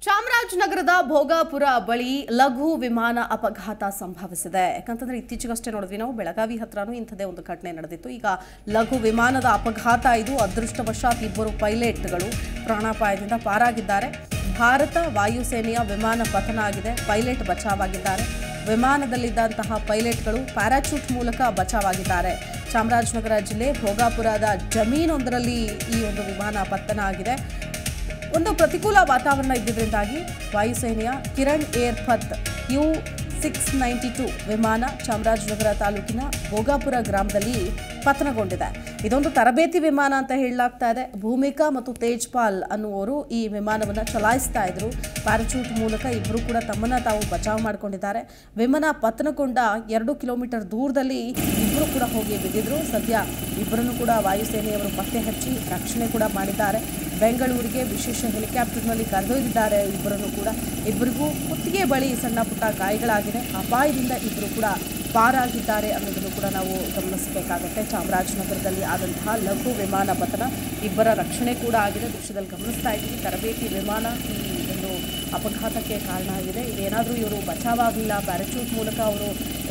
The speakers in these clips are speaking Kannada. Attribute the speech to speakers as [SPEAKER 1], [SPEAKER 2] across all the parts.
[SPEAKER 1] ಚಾಮರಾಜನಗರದ ಭೋಗಾಪುರ ಬಳಿ ಲಘು ವಿಮಾನ ಅಪಘಾತ ಸಂಭವಿಸಿದೆ ಯಾಕಂತಂದ್ರೆ ಇತ್ತೀಚೆಗಷ್ಟೇ ನೋಡಿದ್ವಿ ನಾವು ಬೆಳಗಾವಿ ಹತ್ರನೂ ಇಂಥದೇ ಒಂದು ಘಟನೆ ನಡೆದಿತ್ತು ಈಗ ಲಘು ವಿಮಾನದ ಅಪಘಾತ ಇದು ಅದೃಷ್ಟವಶಾತ್ ಇಬ್ಬರು ಪೈಲಟ್ಗಳು ಪ್ರಾಣಾಪಾಯದಿಂದ ಪಾರಾಗಿದ್ದಾರೆ ಭಾರತ ವಾಯುಸೇನೆಯ ವಿಮಾನ ಪತನ ಆಗಿದೆ ಪೈಲಟ್ ಬಚಾವಾಗಿದ್ದಾರೆ ವಿಮಾನದಲ್ಲಿದ್ದಂತಹ ಪೈಲಟ್ಗಳು ಪ್ಯಾರಾಚೂಟ್ ಮೂಲಕ ಬಚಾವಾಗಿದ್ದಾರೆ ಚಾಮರಾಜನಗರ ಜಿಲ್ಲೆ ಭೋಗಾಪುರದ ಜಮೀನೊಂದರಲ್ಲಿ ಈ ಒಂದು ವಿಮಾನ ಪತನ ಆಗಿದೆ ಒಂದು ಪ್ರತಿಕೂಲ ವಾತಾವರಣ ಇದ್ದಿದ್ದರಿಂದಾಗಿ ವಾಯುಸೇನೆಯ ಕಿರಣ್ ಏರ್ ಪತ್ ಯು ಸಿಕ್ಸ್ ನೈಂಟಿ ಟು ವಿಮಾನ ಚಾಮರಾಜನಗರ ತಾಲೂಕಿನ ಭೋಗಾಪುರ ಗ್ರಾಮದಲ್ಲಿ ಪತನಗೊಂಡಿದೆ ಇದೊಂದು ತರಬೇತಿ ವಿಮಾನ ಅಂತ ಹೇಳಲಾಗ್ತಾ ಇದೆ ಭೂಮಿಕಾ ಮತ್ತು ತೇಜ್ಪಾಲ್ ಅನ್ನುವರು ಈ ವಿಮಾನವನ್ನು ಚಲಾಯಿಸ್ತಾ ಇದ್ರು ಪ್ಯಾರಾಚೂಟ್ ಮೂಲಕ ಇಬ್ಬರು ಕೂಡ ತಮ್ಮನ್ನ ತಾವು ಬಚಾವ್ ಮಾಡಿಕೊಂಡಿದ್ದಾರೆ ವಿಮಾನ ಪತನಗೊಂಡ ಎರಡು ಕಿಲೋಮೀಟರ್ ದೂರದಲ್ಲಿ ಇಬ್ಬರು ಕೂಡ ಹೋಗಿ ಬಿದ್ದಿದ್ರು ಸದ್ಯ ಇಬ್ಬರನ್ನು ಕೂಡ ವಾಯುಸೇನೆಯವರು ಪತ್ತೆ ಹಚ್ಚಿ ರಕ್ಷಣೆ ಕೂಡ ಮಾಡಿದ್ದಾರೆ ಬೆಂಗಳೂರಿಗೆ ವಿಶೇಷ ಹೆಲಿಕಾಪ್ಟರ್ನಲ್ಲಿ ಕರೆದೊಯ್ದಿದ್ದಾರೆ ಇಬ್ಬರನ್ನು ಕೂಡ ಇಬ್ಬರಿಗೂ ಕುತ್ತಿಗೆ ಬಳಿ ಸಣ್ಣ ಪುಟ್ಟ ಗಾಯಗಳಾಗಿದೆ ಅಪಾಯದಿಂದ ಇಬ್ಬರು ಕೂಡ ಪಾರಾಗಿದ್ದಾರೆ ಅನ್ನೋದನ್ನು ಕೂಡ ನಾವು ಗಮನಿಸಬೇಕಾಗುತ್ತೆ ಚಾಮರಾಜನಗರದಲ್ಲಿ ಆದಂತಹ ಲಘು ವಿಮಾನ ಪತನ ಇಬ್ಬರ ರಕ್ಷಣೆ ಕೂಡ ಆಗಿದೆ ದೃಶ್ಯದಲ್ಲಿ ಗಮನಿಸ್ತಾ ಇದ್ದೀವಿ ತರಬೇತಿ ವಿಮಾನ ಈ ಒಂದು ಅಪಘಾತಕ್ಕೆ ಕಾರಣ ಆಗಿದೆ ಇದೇನಾದರೂ ಇವರು ಬಚಾವಾಗಲಿಲ್ಲ ಪ್ಯಾರಾಚೂಟ್ ಮೂಲಕ ಅವರು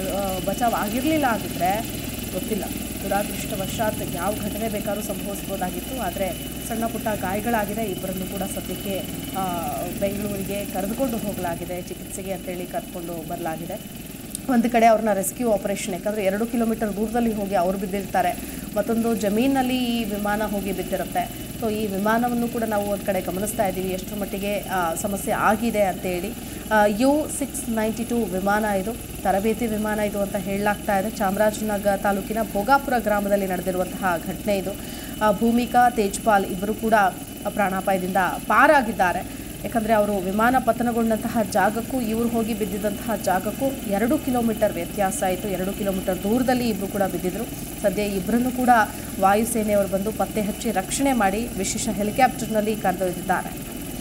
[SPEAKER 1] ಬಚಾವ್ ಆಗಿರಲಿಲ್ಲ ಆಗಿದ್ರೆ ಗೊತ್ತಿಲ್ಲ ದುರಾದೃಷ್ಟವಶಾತ್ ಯಾವ ಘಟನೆ ಬೇಕಾದ್ರೂ ಸಂಭವಿಸ್ಬೋದಾಗಿತ್ತು ಆದರೆ ಸಣ್ಣ ಪುಟ್ಟ ಗಾಯಗಳಾಗಿದೆ ಇಬ್ಬರನ್ನು ಕೂಡ ಸದ್ಯಕ್ಕೆ ಆ, ಬೆಂಗಳೂರಿಗೆ ಕರೆದುಕೊಂಡು ಹೋಗಲಾಗಿದೆ ಚಿಕಿತ್ಸೆಗೆ ಅಂತೇಳಿ ಕರೆದುಕೊಂಡು ಬರಲಾಗಿದೆ ಒಂದು ಕಡೆ ಅವ್ರನ್ನ ರೆಸ್ಕ್ಯೂ ಆಪರೇಷನ್ ಯಾಕಂದರೆ ಎರಡು ಕಿಲೋಮೀಟರ್ ದೂರದಲ್ಲಿ ಹೋಗಿ ಅವ್ರು ಬಿದ್ದಿರ್ತಾರೆ ಮತ್ತೊಂದು ಜಮೀನಲ್ಲಿ ಈ ವಿಮಾನ ಹೋಗಿ ಬಿದ್ದಿರುತ್ತೆ ಸೊ ಈ ವಿಮಾನವನ್ನು ಕೂಡ ನಾವು ಒಂದು ಕಡೆ ಗಮನಿಸ್ತಾ ಇದ್ದೀವಿ ಎಷ್ಟರ ಮಟ್ಟಿಗೆ ಆ, ಸಮಸ್ಯೆ ಆಗಿದೆ ಅಂತೇಳಿ ಯು ಸಿಕ್ಸ್ ನೈಂಟಿ ಟು ವಿಮಾನ ಇದು ತರಬೇತಿ ವಿಮಾನ ಇದು ಅಂತ ಹೇಳಲಾಗ್ತಾ ಇದೆ ಚಾಮರಾಜನಗರ ತಾಲೂಕಿನ ಭೋಗಾಪುರ ಗ್ರಾಮದಲ್ಲಿ ನಡೆದಿರುವಂತಹ ಘಟನೆ ಇದು ಆ, ಭೂಮಿಕಾ ತೇಜ್ಪಾಲ್ ಇಬ್ಬರು ಕೂಡ ಪ್ರಾಣಾಪಾಯದಿಂದ ಪಾರಾಗಿದ್ದಾರೆ ಯಾಕಂದರೆ ಅವರು ವಿಮಾನ ಪತನಗೊಂಡಂತಹ ಜಾಗಕ್ಕೂ ಇವರು ಹೋಗಿ ಬಿದ್ದಿದ್ದಂತಹ ಜಾಗಕ್ಕೂ ಎರಡು ಕಿಲೋಮೀಟರ್ ವ್ಯತ್ಯಾಸ ಆಯಿತು ಎರಡು ಕಿಲೋಮೀಟರ್ ದೂರದಲ್ಲಿ ಇಬ್ಬರು ಕೂಡ ಬಿದ್ದಿದ್ರು ಸದ್ಯ ಇಬ್ಬರನ್ನು ಕೂಡ ವಾಯುಸೇನೆಯವರು ಬಂದು ಪತ್ತೆ ಹಚ್ಚಿ ರಕ್ಷಣೆ ಮಾಡಿ ವಿಶೇಷ ಹೆಲಿಕಾಪ್ಟರ್ನಲ್ಲಿ ಕರೆದೊಯ್ದಿದ್ದಾರೆ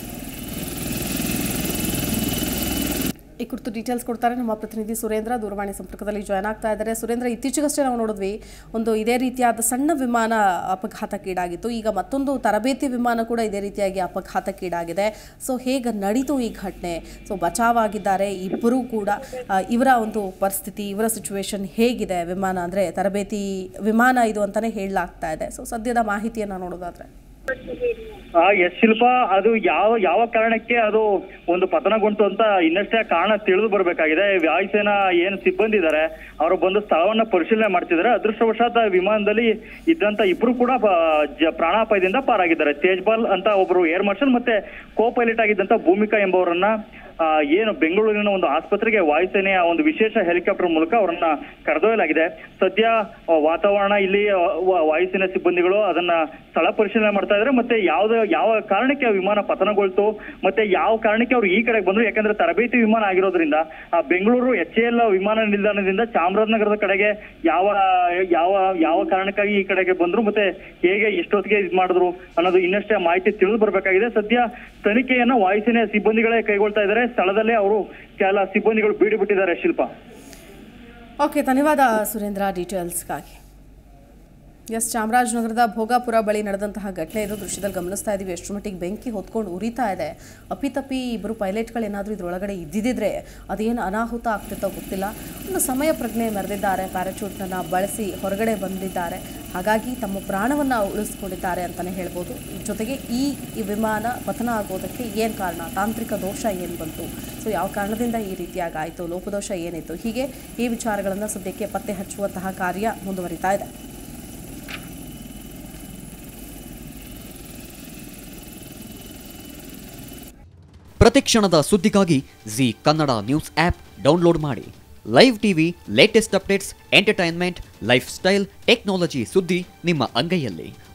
[SPEAKER 1] ಈ ಕುರಿತು ಡೀಟೇಲ್ಸ್ ಕೊಡ್ತಾರೆ ನಮ್ಮ ಪ್ರತಿನಿಧಿ ಸುರೇಂದ್ರ ದೂರವಾಣಿ ಸಂಪರ್ಕದಲ್ಲಿ ಜಾಯ್ನ್ ಆಗ್ತಾ ಇದ್ದಾರೆ ಸುರೇಂದ್ರ ಇತ್ತೀಚೆಗಷ್ಟೇ ನಾವು ನೋಡಿದ್ವಿ ಒಂದು ಇದೇ ರೀತಿಯಾದ ಸಣ್ಣ ವಿಮಾನ ಅಪಘಾತಕ್ಕೀಡಾಗಿತ್ತು ಈಗ ಮತ್ತೊಂದು ತರಬೇತಿ ವಿಮಾನ ಕೂಡ ಇದೇ ರೀತಿಯಾಗಿ ಅಪಘಾತಕ್ಕೀಡಾಗಿದೆ ಸೊ ಹೇಗೆ ನಡೀತು ಈ ಘಟನೆ ಸೊ ಬಚಾವಾಗಿದ್ದಾರೆ ಇಬ್ಬರೂ ಕೂಡ ಆ, ಇವರ ಒಂದು ಪರಿಸ್ಥಿತಿ ಇವರ ಸಿಚುವೇಶನ್ ಹೇಗಿದೆ ವಿಮಾನ ಅಂದರೆ ತರಬೇತಿ ವಿಮಾನ ಇದು ಅಂತಲೇ ಹೇಳಲಾಗ್ತಾ ಇದೆ ಸೊ ಸದ್ಯದ ಮಾಹಿತಿಯನ್ನು ನೋಡೋದಾದ್ರೆ
[SPEAKER 2] ಆ ಎಸ್ ಶಿಲ್ಪ ಅದು ಯಾವ ಯಾವ ಕಾರಣಕ್ಕೆ ಅದು ಒಂದು ಪತನಗೊಂಡು ಅಂತ ಇನ್ನಷ್ಟೇ ಕಾರಣ ತಿಳಿದು ಬರಬೇಕಾಗಿದೆ ವಾಯುಸೇನಾ ಏನು ಸಿಬ್ಬಂದಿ ಇದ್ದಾರೆ ಅವರು ಬಂದು ಸ್ಥಳವನ್ನ ಪರಿಶೀಲನೆ ಮಾಡ್ತಿದ್ದಾರೆ ಅದೃಷ್ಟವಶಾತ್ ಆ ವಿಮಾನದಲ್ಲಿ ಇದ್ದಂತ ಇಬ್ರು ಕೂಡ ಬ- ಜ- ಪ್ರಾಣಾಪಾಯದಿಂದ ಪಾರಾಗಿದ್ದಾರೆ ತೇಜ್ಪಾಲ್ ಅಂತ ಒಬ್ರು ಏರ್ ಮಾರ್ಷಲ್ ಮತ್ತೆ ಕೋ ಪೈಲಟ್ ಆಗಿದ್ದಂತ ಭೂಮಿಕಾ ಎಂಬವರನ್ನ ಆ, ಏನು ಬೆಂಗಳೂರಿನ ಒಂದು ಆಸ್ಪತ್ರೆಗೆ ವಾಯುಸೇನೆಯ ಒಂದು ವಿಶೇಷ ಹೆಲಿಕಾಪ್ಟರ್ ಮೂಲಕ ಅವರನ್ನ ಕರೆದೊಯ್ಯಲಾಗಿದೆ ಸದ್ಯ ಆ, ವಾತಾವರಣ ಇಲ್ಲಿ ಆ, ವ- ವಾಯುಸೇನೆ ಸಿಬ್ಬಂದಿಗಳು ಅದನ್ನ ಸ್ಥಳ ಪರಿಶೀಲನೆ ಮಾಡ್ತಾ ಇದ್ದಾರೆ ಮತ್ತೆ ಯಾವ್ದು ಯಾವ ಕಾರಣಕ್ಕೆ ಆ ವಿಮಾನ ಪತನಗೊಳ್ತು ಮತ್ತೆ ಯಾವ ಕಾರಣಕ್ಕೆ ಅವ್ರು ಈ ಕಡೆಗೆ ಬಂದ್ರು ಯಾಕಂದ್ರೆ ತರಬೇತಿ ವಿಮಾನ ಆಗಿರೋದ್ರಿಂದ ಆ ಬೆಂಗಳೂರು ಎಚ್ ಎಲ್ ವಿಮಾನ ನಿಲ್ದಾಣದಿಂದ ಚಾಮರಾಜನಗರದ ಕಡೆಗೆ ಯಾವ ಯಾವ ಯಾವ ಕಾರಣಕ್ಕಾಗಿ ಈ ಕಡೆಗೆ ಬಂದ್ರು ಮತ್ತೆ ಹೇಗೆ ಎಷ್ಟೊತ್ತಿಗೆ ಇದು ಮಾಡಿದ್ರು ಅನ್ನೋದು ಇನ್ನಷ್ಟೇ ಮಾಹಿತಿ ತಿಳಿದು ಬರಬೇಕಾಗಿದೆ ಸದ್ಯ ತನಿಖೆಯನ್ನ ವಾಯುಸೇನೆಯ ಸಿಬ್ಬಂದಿಗಳೇ ಕೈಗೊಳ್ತಾ ಇದ್ದಾರೆ ಸ್ಥಳದಲ್ಲೇ ಅವರು ಕೆಲ ಸಿಬ್ಬಂದಿಗಳು ಬೀಡು ಬಿಟ್ಟಿದ್ದಾರೆ ಶಿಲ್ಪ
[SPEAKER 1] ಓಕೆ ಧನ್ಯವಾದ ಸುರೇಂದ್ರ ಡೀಟೇಲ್ಸ್ಗಾಗಿ ಎಸ್ ಚಾಮರಾಜನಗರದ ಭೋಗಾಪುರ ಬಳಿ ನಡೆದಂತಹ ಘಟನೆ ಇದು ದೃಶ್ಯದಲ್ಲಿ ಗಮನಿಸ್ತಾ ಇದ್ದೀವಿ ಎಷ್ಟು ಮಟ್ಟಿಗೆ ಬೆಂಕಿ ಹೊತ್ಕೊಂಡು ಉರಿತಾ ಇದೆ ಅಪ್ಪಿತಪ್ಪಿ ಇಬ್ಬರು ಪೈಲಟ್ಗಳು ಏನಾದರೂ ಇದ್ರೊಳಗಡೆ ಇದ್ದಿದ್ದರೆ ಅದೇನು ಅನಾಹುತ ಆಗ್ತಿತ್ತೋ ಗೊತ್ತಿಲ್ಲ ಒಂದು ಸಮಯ ಪ್ರಜ್ಞೆ ಮೆರೆದಿದ್ದಾರೆ ಪ್ಯಾರಾಚೂಟ್ನನ್ನು ಬಳಸಿ ಹೊರಗಡೆ ಬಂದಿದ್ದಾರೆ ಹಾಗಾಗಿ ತಮ್ಮ ಪ್ರಾಣವನ್ನು ಉಳಿಸ್ಕೊಂಡಿದ್ದಾರೆ ಅಂತಲೇ ಹೇಳ್ಬೋದು ಜೊತೆಗೆ ಈ ಈ ವಿಮಾನ ಪತನ ಆಗೋದಕ್ಕೆ ಏನು ಕಾರಣ ತಾಂತ್ರಿಕ ದೋಷ ಏನು ಬಂತು ಸೊ ಯಾವ ಕಾರಣದಿಂದ ಈ ರೀತಿಯಾಗಿ ಆಯಿತು ಲೋಪದೋಷ ಏನಿತ್ತು ಹೀಗೆ ಈ ವಿಚಾರಗಳನ್ನು ಸದ್ಯಕ್ಕೆ ಪತ್ತೆ ಹಚ್ಚುವಂತಹ ಕಾರ್ಯ ಮುಂದುವರಿತಾ ಇದೆ
[SPEAKER 3] ಪ್ರತಿಕ್ಷಣದ ಸುದ್ದಿಗಾಗಿ Zee Kannada news app download ಮಾಡಿ live TV latest updates entertainment lifestyle technology ಸುದ್ದಿ ನಿಮ್ಮ ಅಂಗೈಯಲ್ಲಿ